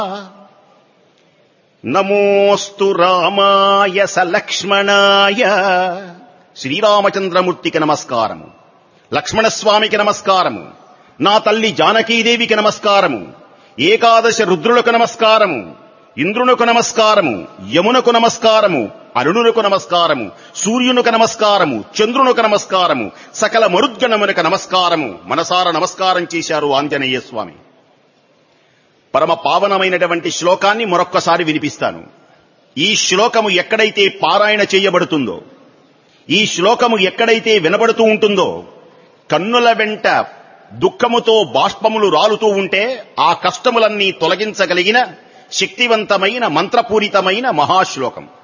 నమోస్తు రామాయ సలక్ష్మణాయ శ్రీరామచంద్రమూర్తికి నమస్కారము లక్ష్మణస్వామికి నమస్కారము నా తల్లి జానకీదేవికి నమస్కారము ఏకాదశ రుద్రులకు నమస్కారము ఇంద్రునకు నమస్కారము యమునకు నమస్కారము అరుణునకు నమస్కారము సూర్యునకు నమస్కారము చంద్రునకు నమస్కారము సకల మరుద్గణమునకు నమస్కారము మనసార నమస్కారం చేశారు ఆంజనేయ స్వామి పరమ పావనమైనటువంటి శ్లోకాన్ని మరొక్కసారి వినిపిస్తాను ఈ శ్లోకము ఎక్కడైతే పారాయణ చేయబడుతుందో ఈ శ్లోకము ఎక్కడైతే వినబడుతూ ఉంటుందో కన్నుల వెంట దుఃఖముతో బాష్పములు రాలుతూ ఉంటే ఆ కష్టములన్నీ తొలగించగలిగిన శక్తివంతమైన మంత్రపూరితమైన మహాశ్లోకం